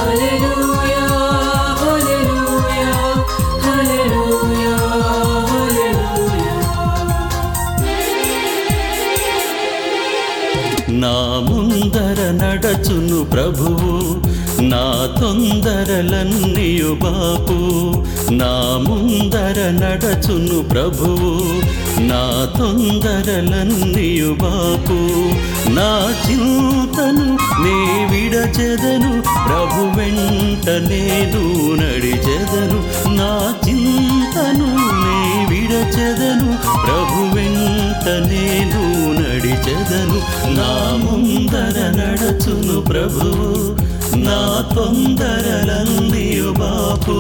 Hallelujah, hallelujah, hallelujah, hallelujah. నా ముందర నడచును ప్రభువు నా తొందరలన్నీయు బాపు నా ముందర నడచును ప్రభువు నా తొందరలన్నీయు బాపు నా చింతను నే విడచెదను ప్రభు వెంట నేను నడిచెదను నా చింతను నే విడచెదను ప్రభు వెంట నేను నడిచెదను నా ముందర నడచును ప్రభు నా తొందరలన్నీయు బాపు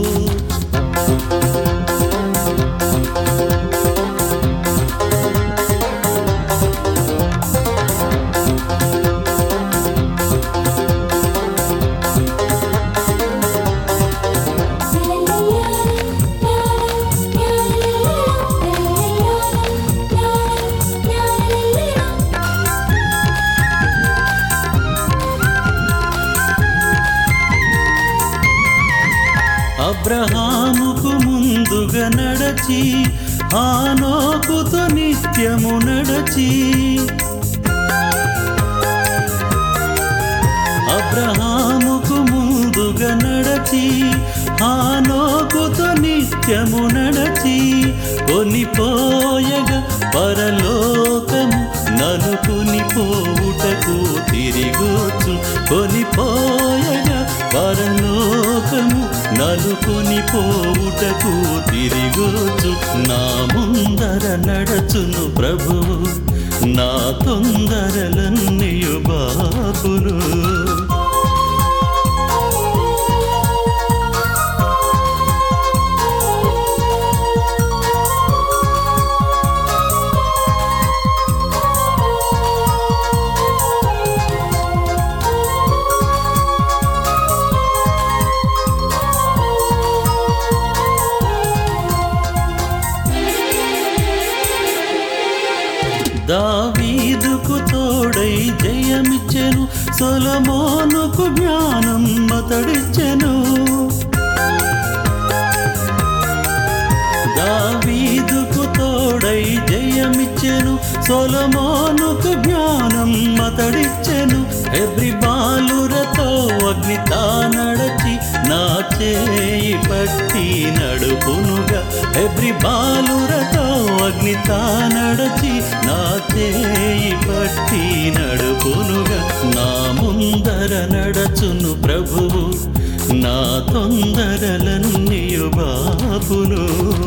అబ్రహాముకు ముందుగా నడచి ఆనోకుతో నిత్యము నడచి అబ్రహాముకు ముందుగా నడచి ఆనోకుతో నిత్యము నడచి కొనిపోయగా పరలోకము నలుకుని పోవుటకు తిరిగొచ్చు కొనిపోయగా పరలోకము నలుకుని పోవుటకు తిరిగొచ్చు నా ముందర నడచును ప్రభువు నా తొందరలన్నీయు బాపులు దావీదుకు తోడై జయమిచ్చెను సొలమోనుకు జ్ఞానం అతడిచ్చెను దావీదుకు తోడై జయమిచ్చెను సొలమోనుకు జ్ఞానం అతడిచ్చెను ఎబ్రి బాలురతో అగ్నితా నడచి నా చేయి పట్టి నడుపునుగా ఎబ్రి బాలురతో అగ్నితా నడచి నా చేయి పట్టి నడుపునుగా నా ముందర నడచును ప్రభువు నా తొందరలన్నీయు బాపును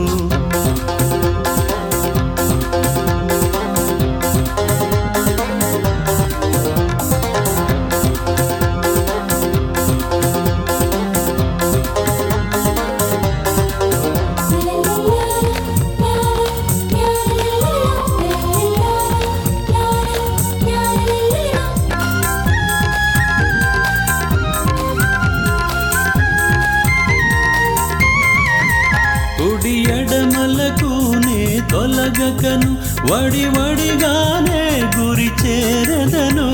కుడి ఎడమలకు నే తొలగకను వడి వడిగానే గురి చేరదను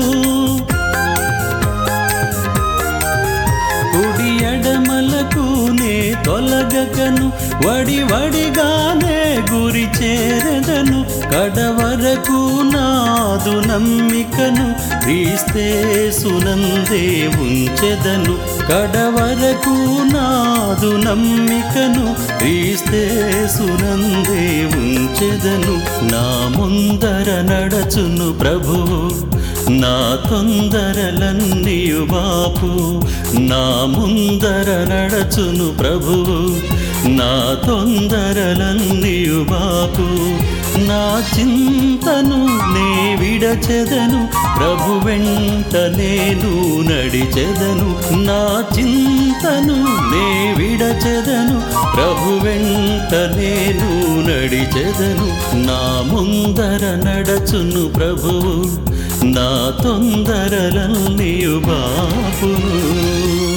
కుడి ఎడమలకు నే తొలగకను వడి వడిగానే గురి చేరదను కడవరకు నాదు నమ్మికను క్రీస్తే సునందే ఉంచెదను కడవరకు నాదు నమ్మికను క్రీస్తే సునందే ఉంచెదను నా ముందర నడచును ప్రభువు నా తొందరలన్నీయు బాపు నా ముందర నడచును ప్రభువు నా తొందరలన్నీయు బాపు నా చింతను నే విడచెదను ప్రభు వెంట నేను నడిచెదను నా చింతను నే విడచెదను ప్రభు వెంట నేను నడిచెదను నా ముందర నడచును ప్రభువు నా తొందరలన్నీయు బాపు